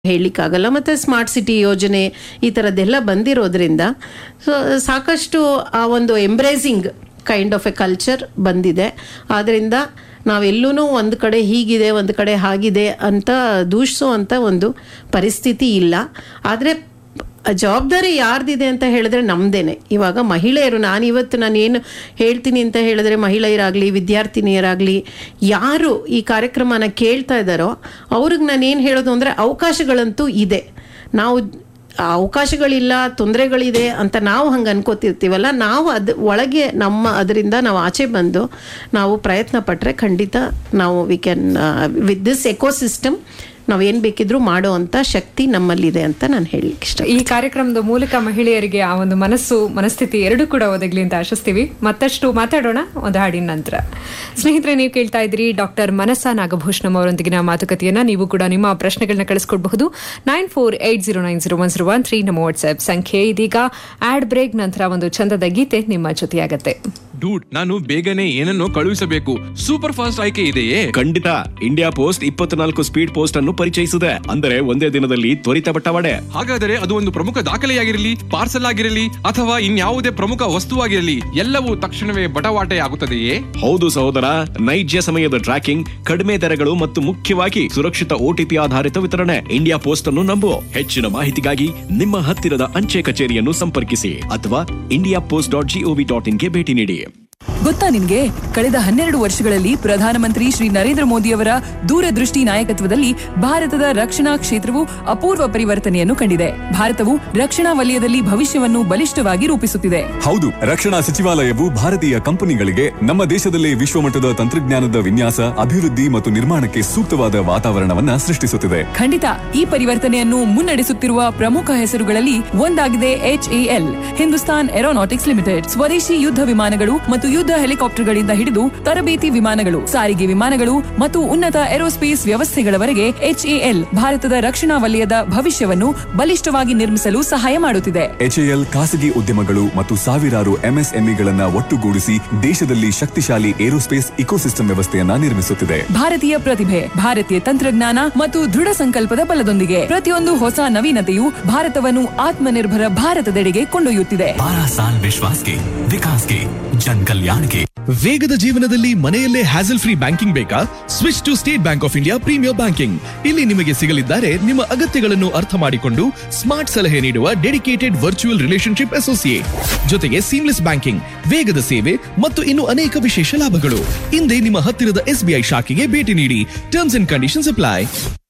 ಹೇಳಲಿಕ್ಕಾಗಲ್ಲ ಮತ್ತು smart city ಯೋಜನೆ ಈ ಥರದ್ದೆಲ್ಲ ಬಂದಿರೋದ್ರಿಂದ ಸೊ ಸಾಕಷ್ಟು ಆ ಒಂದು embracing kind of a culture ಬಂದಿದೆ ಆದ್ದರಿಂದ ನಾವೆಲ್ಲೂ ಒಂದು ಕಡೆ ಹೀಗಿದೆ ಒಂದು ಕಡೆ ಹಾಗಿದೆ ಅಂತ ದೂಷಿಸುವಂಥ ಒಂದು ಪರಿಸ್ಥಿತಿ ಇಲ್ಲ ಆದರೆ ಜವಾಬ್ದಾರಿ ಯಾರ್ದಿದೆ ಅಂತ ಹೇಳಿದ್ರೆ ನಮ್ದೇನೆ ಇವಾಗ ಮಹಿಳೆಯರು ನಾನು ಇವತ್ತು ನಾನು ಏನು ಹೇಳ್ತೀನಿ ಅಂತ ಹೇಳಿದ್ರೆ ಮಹಿಳೆಯರಾಗಲಿ ವಿದ್ಯಾರ್ಥಿನಿಯರಾಗಲಿ ಯಾರು ಈ ಕಾರ್ಯಕ್ರಮನ ಕೇಳ್ತಾ ಇದ್ದಾರೋ ಅವ್ರಿಗೆ ನಾನು ಏನು ಹೇಳೋದು ಅಂದರೆ ಅವಕಾಶಗಳಂತೂ ಇದೆ ನಾವು ಆ ಅವಕಾಶಗಳಿಲ್ಲ ತೊಂದರೆಗಳಿದೆ ಅಂತ ನಾವು ಹಂಗೆ ಅನ್ಕೋತಿರ್ತೀವಲ್ಲ ನಾವು ಅದು ಒಳಗೆ ನಮ್ಮ ಅದರಿಂದ ನಾವು ಆಚೆ ಬಂದು ನಾವು ಪ್ರಯತ್ನ ಪಟ್ಟರೆ ಖಂಡಿತ ನಾವು we can with this ecosystem ನಾವು ಏನು ಬೇಕಿದ್ರೂ ಮಾಡೋ ಅಂಥ ಶಕ್ತಿ ನಮ್ಮಲ್ಲಿದೆ ಅಂತ ನಾನು ಹೇಳಲಿಕ್ಕೆ ಇಷ್ಟ ಈ ಕಾರ್ಯಕ್ರಮದ ಮೂಲಕ ಮಹಿಳೆಯರಿಗೆ ಆ ಒಂದು ಮನಸ್ಸು ಮನಸ್ಥಿತಿ ಎರಡೂ ಕೂಡ ಒದಗಲಿ ಅಂತ ಆಶಿಸ್ತೀವಿ ಮತ್ತಷ್ಟು ಮಾತಾಡೋಣ ಒಂದು ಹಾಡಿನ ನಂತರ ಸ್ನೇಹಿತರೆ ನೀವು ಕೇಳ್ತಾ ಇದ್ರಿ ಡಾಕ್ಟರ್ ಮನಸ್ಸಾ ನಾಗಭೂಷಣಂ ಅವರೊಂದಿಗಿನ ಮಾತುಕತೆಯನ್ನ ನೀವು ಕೂಡ ನಿಮ್ಮ ಪ್ರಶ್ನೆಗಳನ್ನ ಕಳಿಸ್ಕೊಡ್ಬಹುದು nine four eight zero nine zero one zero one three ನಮ್ಮ ವಾಟ್ಸ್ಆಪ್ ಸಂಖ್ಯೆ ಇದೀಗ ಆಡ್ ಬ್ರೇಕ್ ನಂತರ ಒಂದು ಚಂದದ ಗೀತೆ ನಿಮ್ಮ ಜೊತೆಯಾಗತ್ತೆ ಡೂಡ್ ನಾನು ಬೇಗನೆ ಏನನ್ನೋ ಕಳುಹಿಸಬೇಕು ಸೂಪರ್ ಫಾಸ್ಟ್ ಆಯ್ಕೆ ಇದೆಯೇ ಖಂಡಿತ ಇಂಡಿಯಾ ಪೋಸ್ಟ್ ಇಪ್ಪತ್ನಾಲ್ಕು ಸ್ಪೀಡ್ ಪೋಸ್ಟ್ ಅನ್ನು ಪರಿಚಯಿಸಿದೆ ಅಂದರೆ ಒಂದೇ ದಿನದಲ್ಲಿ ತ್ವರಿತ ಬಟ್ಟವಾಡೆ ಹಾಗಾದರೆ ಅದು ಒಂದು ಪ್ರಮುಖ ದಾಖಲೆಯಾಗಿರಲಿ ಪಾರ್ಸಲ್ ಆಗಿರಲಿ ಅಥವಾ ಇನ್ಯಾವುದೇ ಪ್ರಮುಖ ವಸ್ತುವಾಗಿರಲಿ ಎಲ್ಲವೂ ತಕ್ಷಣವೇ ಬಟವಾಟೆ ಆಗುತ್ತದೆಯೇ ಹೌದು ಸಹೋದರ ನೈಜ ಸಮಯದ ಟ್ರ್ಯಾಕಿಂಗ್ ಕಡಿಮೆ ದರಗಳು ಮತ್ತು ಮುಖ್ಯವಾಗಿ ಸುರಕ್ಷಿತ ಓಟಿಪಿ ಆಧಾರಿತ ವಿತರಣೆ ಇಂಡಿಯಾ ಪೋಸ್ಟ್ ಅನ್ನು ನಂಬು ಹೆಚ್ಚಿನ ಮಾಹಿತಿಗಾಗಿ ನಿಮ್ಮ ಹತ್ತಿರದ ಅಂಚೆ ಕಚೇರಿಯನ್ನು ಸಂಪರ್ಕಿಸಿ ಅಥವಾ India post dot gov dot ಇನ್ಗೆ ಭೇಟಿ ನೀಡಿ ಗೊತ್ತಾ ನಿನ್ಗೆ ಕಳೆದ ಹನ್ನೆರಡು ವರ್ಷಗಳಲ್ಲಿ ಪ್ರಧಾನಮಂತ್ರಿ ಶ್ರೀ ನರೇಂದ್ರ ಮೋದಿಯವರ ದೂರದೃಷ್ಟಿ ನಾಯಕತ್ವದಲ್ಲಿ ಭಾರತದ ರಕ್ಷಣಾ ಕ್ಷೇತ್ರವು ಅಪೂರ್ವ ಪರಿವರ್ತನೆಯನ್ನು ಕಂಡಿದೆ ಭಾರತವು ರಕ್ಷಣಾ ವಲಯದಲ್ಲಿ ಭವಿಷ್ಯವನ್ನು ಬಲಿಷ್ಠವಾಗಿ ರೂಪಿಸುತ್ತಿದೆ ಹೌದು ರಕ್ಷಣಾ ಸಚಿವಾಲಯವು ಭಾರತೀಯ ಕಂಪನಿಗಳಿಗೆ ನಮ್ಮ ದೇಶದಲ್ಲಿ ವಿಶ್ವಮಟ್ಟದ ತಂತ್ರಜ್ಞಾನದ ವಿನ್ಯಾಸ ಅಭಿವೃದ್ಧಿ ಮತ್ತು ನಿರ್ಮಾಣಕ್ಕೆ ಸೂಕ್ತವಾದ ವಾತಾವರಣವನ್ನ ಸೃಷ್ಟಿಸುತ್ತಿದೆ ಖಂಡಿತ ಈ ಪರಿವರ್ತನೆಯನ್ನು ಮುನ್ನಡೆಸುತ್ತಿರುವ ಪ್ರಮುಖ ಹೆಸರುಗಳಲ್ಲಿ ಒಂದಾಗಿದೆ ಎಚ್ಎಎಲ್ ಹಿಂದೂಸ್ತಾನ್ ಏರೋನಾಟಿಕ್ಸ್ ಲಿಮಿಟೆಡ್ ಸ್ವದೇಶಿ ಯುದ್ಧ ವಿಮಾನಗಳು ಮತ್ತು ಯುದ್ಧ ಹೆಲಿಕಾಪ್ಟರ್ಗಳಿಂದ ಹಿಡಿದು ತರಬೇತಿ ವಿಮಾನಗಳು ಸಾರಿಗೆ ವಿಮಾನಗಳು ಮತ್ತು ಉನ್ನತ ಏರೋಸ್ಪೇಸ್ ವ್ಯವಸ್ಥೆಗಳವರೆಗೆ ಎಚ್ಎಎಲ್ ಭಾರತದ ರಕ್ಷಣಾ ವಲಯದ ಭವಿಷ್ಯವನ್ನು ಬಲಿಷ್ಠವಾಗಿ ನಿರ್ಮಿಸಲು ಸಹಾಯ ಮಾಡುತ್ತಿದೆ ಎಚ್ಎಎಲ್ ಖಾಸಗಿ ಉದ್ಯಮಗಳು ಮತ್ತು ಸಾವಿರಾರು ಎಂಎಸ್ಎಂಇಗಳನ್ನ ಒಟ್ಟುಗೂಡಿಸಿ ದೇಶದಲ್ಲಿ ಶಕ್ತಿಶಾಲಿ ಏರೋಸ್ಪೇಸ್ ಇಕೋಸಿಸ್ಟಮ್ ವ್ಯವಸ್ಥೆಯನ್ನ ನಿರ್ಮಿಸುತ್ತಿದೆ ಭಾರತೀಯ ಪ್ರತಿಭೆ ಭಾರತೀಯ ತಂತ್ರಜ್ಞಾನ ಮತ್ತು ದೃಢ ಸಂಕಲ್ಪದ ಬಲದೊಂದಿಗೆ ಪ್ರತಿಯೊಂದು ಹೊಸ ನವೀನತೆಯು ಭಾರತವನ್ನು ಆತ್ಮನಿರ್ಭರ ಭಾರತದೆಡೆಗೆ ಕೊಂಡೊಯ್ಯುತ್ತಿದೆ बारह साल विश्वास के विकास के जन कल्याण के ವೇಗದ ಜೀವನದಲ್ಲಿ ಮನೆಯಲ್ಲೇ ಹ್ಯಾಸಲ್ ಫ್ರೀ ಬ್ಯಾಂಕಿಂಗ್ ಬೇಕಾ switch to State Bank of India premier banking ಇಲ್ಲಿ ನಿಮಗೆ ಸಿಗಲಿದ್ದಾರೆ ನಿಮ್ಮ ಅಗತ್ಯಗಳನ್ನು ಅರ್ಥ ಮಾಡಿಕೊಂಡು ಸ್ಮಾರ್ಟ್ ಸಲಹೆ ನೀಡುವ ಡೆಡಿಕೇಟೆಡ್ ವರ್ಚುವಲ್ ರಿಲೇಶನ್ಶಿಪ್ ಅಸೋಸಿಯೇಟ್ ಜೊತೆಗೆ ಸೀಮ್ಲೆಸ್ ಬ್ಯಾಂಕಿಂಗ್ ವೇಗದ ಸೇವೆ ಮತ್ತು ಇನ್ನು ಅನೇಕ ವಿಶೇಷ ಲಾಭಗಳು ಹಿಂದೆ ನಿಮ್ಮ ಹತ್ತಿರದ ಎಸ್ಬಿಐ ಶಾಖೆಗೆ ಭೇಟಿ ನೀಡಿ ಟರ್ಮ್ಸ್ ಅಂಡ್ ಕಂಡೀಷನ್ಸ್ ಅಪ್ಲೈ